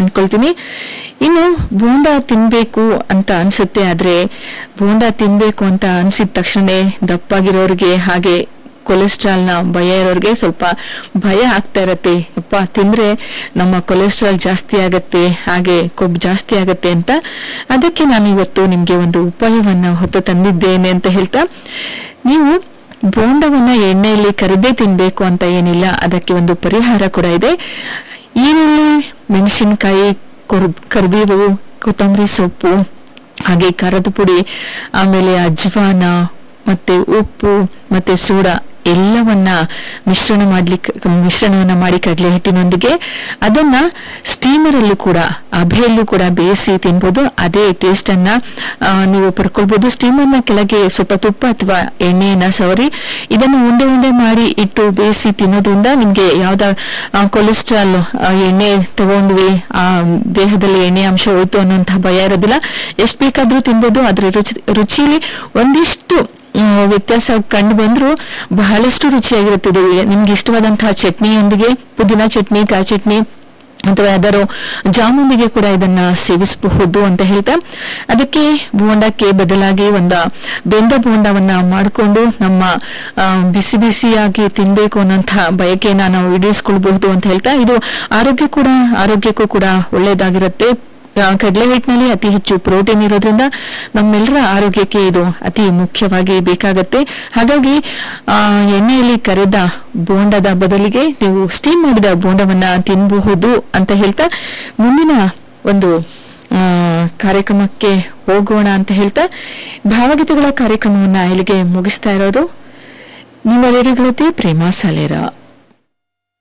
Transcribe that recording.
ಅನ್ಕೊಳ್ತೀನಿ ಇನ್ನು ಬೋಂಡ ತಿನ್ಬೇಕು ಅಂತ ಅನ್ಸುತ್ತೆ ಆದ್ರೆ ಬೋಂಡ ತಿನ್ಬೇಕು ಅಂತ ಅನ್ಸಿದ ತಕ್ಷಣ ದಪ್ಪಾಗಿರೋರಿಗೆ ಹಾಗೆ ಕೊಲೆಸ್ಟ್ರಾಲ್ ನ ಭಯ ಇರೋರಿಗೆ ಸ್ವಲ್ಪ ಭಯ ಆಗ್ತಾ ಇರತ್ತೆ ಅಪ್ಪ ತಿಂದ್ರೆ ನಮ್ಮ ಕೊಲೆಸ್ಟ್ರಾಲ್ ಜಾಸ್ತಿ ಆಗತ್ತೆ ಹಾಗೆ ಕೊಬ್ಬು ಜಾಸ್ತಿ ಆಗತ್ತೆ ಅಂತ ಅದಕ್ಕೆ ನಾನು ಇವತ್ತು ನಿಮ್ಗೆ ಒಂದು ಉಪಾಯವನ್ನ ಹೊತ್ತು ತಂದಿದ್ದೇನೆ ಅಂತ ಹೇಳ್ತಾ ನೀವು ಬೋಂಡವನ್ನ ಎಣ್ಣೆಯಲ್ಲಿ ಕರಿದೇ ತಿನ್ಬೇಕು ಅಂತ ಏನಿಲ್ಲ ಅದಕ್ಕೆ ಒಂದು ಪರಿಹಾರ ಕೂಡ ಇದೆ ಈರುಳ್ಳಿ ಮೆಣಸಿನಕಾಯಿ ಕರಿಬೇವು ಕೊತ್ತಂಬರಿ ಸೊಪ್ಪು ಹಾಗೆ ಖಾರದ ಪುಡಿ ಆಮೇಲೆ ಅಜ್ವಾನ ಮತ್ತೆ ಉಪ್ಪು ಮತ್ತೆ ಸೋಡಾ ಎಲ್ಲವನ್ನ ಮಿಶ್ರಣ ಮಾಡ್ಲಿಕ್ಕೆ ಮಿಶ್ರಣವನ್ನ ಮಾಡಿ ಕಡಲೆ ಹಿಟ್ಟಿನೊಂದಿಗೆ ಅದನ್ನ ಸ್ಟೀಮರ್ ಅಲ್ಲೂ ಕೂಡ ಅಭೆಯಲ್ಲೂ ಕೂಡ ಬೇಯಿಸಿ ತಿನ್ಬೋದು ಅದೇ ಟೇಸ್ಟ್ ಅನ್ನ ಆ, ನೀವು ಪಡ್ಕೊಳ್ಬಹುದು ಸ್ಟೀಮರ್ ನ ಕೆಳಗೆ ಸ್ವಲ್ಪ ತುಪ್ಪ ಅಥವಾ ಎಣ್ಣೆಯನ್ನ ಸವರಿ ಇದನ್ನು ಉಂಡೆ ಉಂಡೆ ಮಾಡಿ ಇಟ್ಟು ಬೇಯಿಸಿ ತಿನ್ನೋದ್ರಿಂದ ನಿಮ್ಗೆ ಯಾವ್ದ ಕೊಲೆಸ್ಟ್ರಾಲ್ ಎಣ್ಣೆ ತಗೊಂಡ್ವಿ ಆ ದೇಹದಲ್ಲಿ ಎಣ್ಣೆ ಅಂಶ ಹೋಯ್ತು ಅನ್ನುವಂತಹ ಭಯ ಇರೋದಿಲ್ಲ ಎಷ್ಟು ಬೇಕಾದ್ರೂ ತಿನ್ಬೋದು ಅದ್ರ ರುಚಿ ರುಚಿಲಿ ಒಂದಿಷ್ಟು ಮ್, ವ್ಯತ್ಯಾಸ ಕಂಡು ಬಂದ್ರು ಬಹಳಷ್ಟು ರುಚಿಯಾಗಿರುತ್ತೆ ಇದು ನಿಮ್ಗೆ ಇಷ್ಟವಾದಂತಹ ಚಟ್ನಿಯೊಂದಿಗೆ ಪುದೀನ ಚಟ್ನಿ ಕಾಯಿ ಚಟ್ನಿ ಅಥವಾ ಯಾವ್ದಾದ್ರು ಜಾಮೂನಿಗೆ ಕೂಡ ಇದನ್ನ ಸೇವಿಸಬಹುದು ಅಂತ ಹೇಳ್ತಾ ಅದಕ್ಕೆ ಬೋಂಡಕ್ಕೆ ಬದಲಾಗಿ ಒಂದು ಬೆಂದ ಬೋಂಡವನ್ನ ಮಾಡಿಕೊಂಡು ನಮ್ಮ ಆ, ಬಿಸಿ ಬಿಸಿಯಾಗಿ ತಿನ್ಬೇಕು ಅನ್ನೋಂಥ ಬಯಕೆನ ನಾವು ಈಡೇರಿಸ್ಕೊಳ್ಬಹುದು ಅಂತ ಹೇಳ್ತಾ ಇದು ಆರೋಗ್ಯ ಕೂಡ ಆರೋಗ್ಯಕ್ಕೂ ಕೂಡ ಒಳ್ಳೇದಾಗಿರುತ್ತೆ ಆ, ಕಡಲೆ ಹಿಟ್ಟಿನಲ್ಲಿ ಅತಿ ಹೆಚ್ಚು ಪ್ರೋಟೀನ್ ಇರೋದ್ರಿಂದ ನಮ್ಮೆಲ್ಲರ ಆರೋಗ್ಯಕ್ಕೆ ಇದು ಅತಿ ಮುಖ್ಯವಾಗಿ ಬೇಕಾಗತ್ತೆ ಹಾಗಾಗಿ ಆ, ಎಣ್ಣೆಯಲ್ಲಿ ಕರೆದ ಬೋಂಡದ ಬದಲಿಗೆ ನೀವು ಸ್ಟೀಮ್ ಮಾಡಿದ ಬೋಂಡವನ್ನ ತಿನ್ನಬಹುದು ಅಂತ ಹೇಳ್ತಾ ಮುಂದಿನ ಒಂದು ಆ, ಕಾರ್ಯಕ್ರಮಕ್ಕೆ ಹೋಗೋಣ ಅಂತ ಹೇಳ್ತಾ ಭಾವಗೀತೆಗಳ ಕಾರ್ಯಕ್ರಮವನ್ನ ಇಲ್ಲಿಗೆ ಮುಗಿಸ್ತಾ ಇರೋದು ನಿಮ್ಮ ರೇಡಿಯೋಗಳತೆ ಪ್ರೇಮ ಸಾಲೇರ